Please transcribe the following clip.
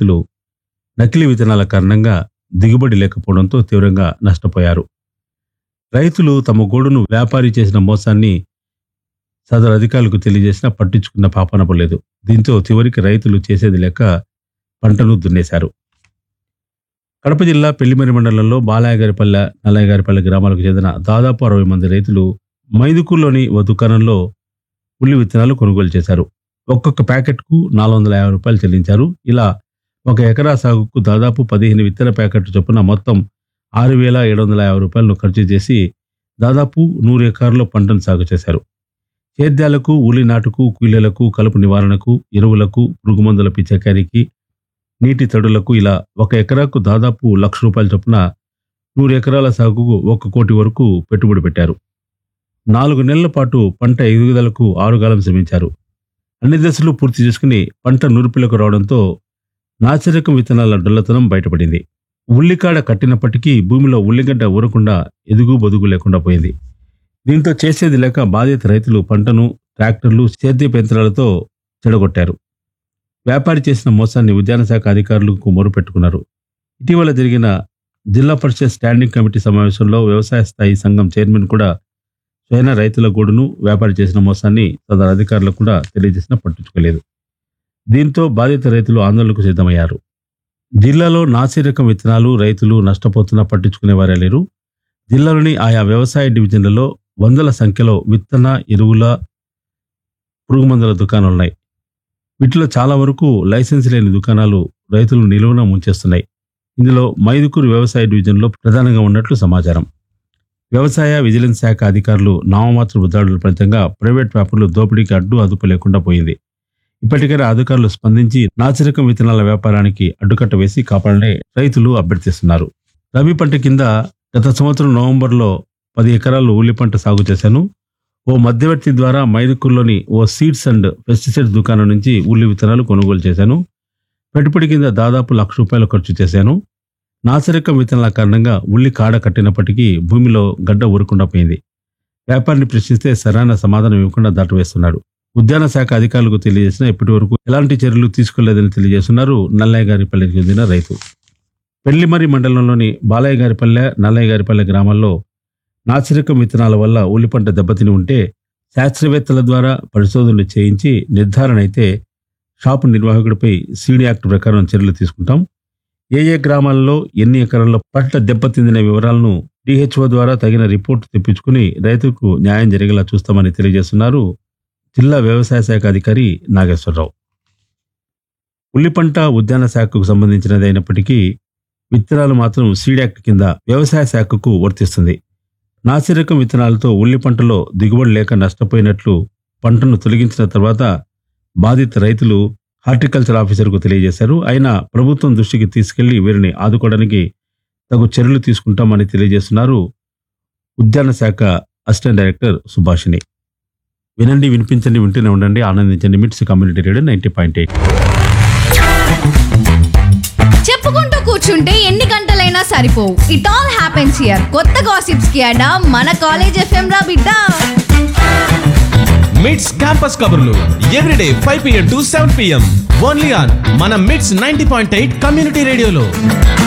రైతులు నకిలీ విత్తనాల కారణంగా దిగుబడి లేకపోవడంతో తీవ్రంగా నష్టపోయారు రైతులు తమ గోడును వ్యాపారి చేసిన మోసాన్ని సదరు అధికారులకు తెలియజేసినా పట్టించుకున్న పాపనపలేదు దీంతో చివరికి రైతులు చేసేది లేక పంటను దున్నేశారు కడప జిల్లా పెళ్లిమరి మండలంలో బాలాయగారిపల్లె నల్లయ్యగారిపల్లె గ్రామాలకు చెందిన దాదాపు అరవై మంది రైతులు మైదుకూరులోని ఓ దుకాణంలో ఉల్లి విత్తనాలు కొనుగోలు చేశారు ఒక్కొక్క ప్యాకెట్కు నాలుగు వందల యాభై రూపాయలు చెల్లించారు ఇలా ఒక ఎకరా సాగుకు దాదాపు పదిహేను విత్తన ప్యాకెట్ చొప్పున మొత్తం ఆరు వేల ఏడు వందల యాభై రూపాయలను ఖర్చు చేసి దాదాపు నూరు ఎకరాల్లో పంటను సాగు చేశారు సేద్యాలకు ఉలి నాటుకు కూలీలకు కలుపు నివారణకు ఎరువులకు పురుగుమందుల పిచ్చకారికి నీటి తడులకు ఇలా ఒక ఎకరాకు దాదాపు లక్ష రూపాయల చొప్పున నూరు ఎకరాల సాగుకు ఒక కోటి వరకు పెట్టుబడి పెట్టారు నాలుగు నెలల పాటు పంట ఎదుగుదలకు ఆరుగాలం శ్రమించారు అన్ని దశలు పూర్తి చేసుకుని పంట నూర్పిలకు రావడంతో నాసిరకం విత్తనాల డొల్లతనం బయటపడింది ఉల్లికాడ కట్టినప్పటికీ భూమిలో ఉల్లిగడ్డ ఊరకుండా ఎదుగు బొదుగు లేకుండా పోయింది దీంతో చేసేది లేక బాధిత రైతులు పంటను ట్రాక్టర్లు సేద్యపు యంత్రాలతో చెడగొట్టారు వ్యాపారి చేసిన మోసాన్ని ఉద్యాన శాఖ అధికారులకు మొరుపెట్టుకున్నారు ఇటీవల జరిగిన జిల్లా పరిషత్ స్టాండింగ్ కమిటీ సమావేశంలో వ్యవసాయ స్థాయి సంఘం చైర్మన్ కూడా స్వయన రైతుల గూడును వ్యాపారి చేసిన మోసాన్ని సదరు అధికారులకు కూడా తెలియజేసినా పట్టించుకోలేదు దీంతో బాధిత రైతులు ఆందోళనకు సిద్ధమయ్యారు జిల్లాలో నాసి రకం విత్తనాలు రైతులు నష్టపోతున్నా పట్టించుకునేవారే లేరు జిల్లాలోని ఆయా వ్యవసాయ డివిజన్లలో వందల సంఖ్యలో విత్తన ఎరువుల పురుగు మందుల దుకాణాలున్నాయి వీటిలో చాలా వరకు లైసెన్స్ లేని దుకాణాలు రైతులు నిలువున ముంచేస్తున్నాయి ఇందులో మైదుకూరు వ్యవసాయ డివిజన్లో ప్రధానంగా ఉన్నట్లు సమాచారం వ్యవసాయ విజిలెన్స్ శాఖ అధికారులు నామమాత్ర ఉద్దాడుల ఫలితంగా ప్రైవేట్ వ్యాపారులు దోపిడీకి అడ్డు అదుపు లేకుండా పోయింది ఇప్పటికైనా అధికారులు స్పందించి నాసిరకం విత్తనాల వ్యాపారానికి అడ్డుకట్ట వేసి కాపాడని రైతులు అభ్యర్థిస్తున్నారు రబీ పంట కింద గత సంవత్సరం నవంబర్లో పది ఎకరాలు ఉల్లి పంట సాగు చేశాను ఓ మధ్యవర్తి ద్వారా మైదుకూరులోని ఓ సీడ్స్ అండ్ పెస్టిసైడ్స్ దుకాణం నుంచి ఉల్లి విత్తనాలు కొనుగోలు చేశాను పెట్టుబడి కింద దాదాపు లక్ష రూపాయలు ఖర్చు చేశాను నాసిరకం విత్తనాల కారణంగా ఉల్లి కాడ కట్టినప్పటికీ భూమిలో గడ్డ ఊరకుండా పోయింది వ్యాపారిని ప్రశ్నిస్తే సరైన సమాధానం ఇవ్వకుండా దాటవేస్తున్నాడు ఉద్యాన శాఖ అధికారులకు తెలియజేసినా ఇప్పటి వరకు ఎలాంటి చర్యలు తీసుకోలేదని తెలియజేస్తున్నారు నల్లయ్య గారిపల్లెకి చెందిన రైతు పెళ్లిమరి మండలంలోని బాలయ్య గారిపల్లె నల్లయ్య గారిపల్లె గ్రామాల్లో నాసిరకం విత్తనాల వల్ల ఉల్లి పంట దెబ్బతిని ఉంటే శాస్త్రవేత్తల ద్వారా పరిశోధనలు చేయించి నిర్ధారణ అయితే షాపు నిర్వాహకుడిపై సీడీ యాక్ట్ ప్రకారం చర్యలు తీసుకుంటాం ఏ ఏ గ్రామాల్లో ఎన్ని ఎకరాల్లో పంట దెబ్బతిందిన వివరాలను డిహెచ్ఓ ద్వారా తగిన రిపోర్టు తెప్పించుకుని రైతుకు న్యాయం జరిగేలా చూస్తామని తెలియజేస్తున్నారు జిల్లా వ్యవసాయ శాఖ అధికారి నాగేశ్వరరావు ఉల్లి పంట ఉద్యాన శాఖకు సంబంధించినది అయినప్పటికీ విత్తనాలు మాత్రం సీడ్ యాక్ట్ కింద వ్యవసాయ శాఖకు వర్తిస్తుంది నాసిరకం విత్తనాలతో ఉల్లి పంటలో దిగుబడి లేక నష్టపోయినట్లు పంటను తొలగించిన తర్వాత బాధిత రైతులు హార్టికల్చర్ ఆఫీసర్కు తెలియజేశారు అయినా ప్రభుత్వం దృష్టికి తీసుకెళ్లి వీరిని ఆదుకోవడానికి తగు చర్యలు తీసుకుంటామని తెలియజేస్తున్నారు ఉద్యాన శాఖ అసిస్టెంట్ డైరెక్టర్ సుభాషిణి వినండి వినిపించండి వింటూనే ఉండండి ఆనందించండి MITS community radio ninety point eight చెప్పుకుంటూ కూర్చుంటే ఎన్ని గంటలైనా సరిపోవు ఇట్ ఆల్ హ్యాపెన్స్ హియర్ కొత్త గాసిప్స్ కి అడా మన కాలేజ్ ఎఫ్ఎం రా బిడ్డ మిడ్స్ క్యాంపస్ కబుర్లు everyday five PM to seven PM only on మన MITS ninety point eight community రేడియోలో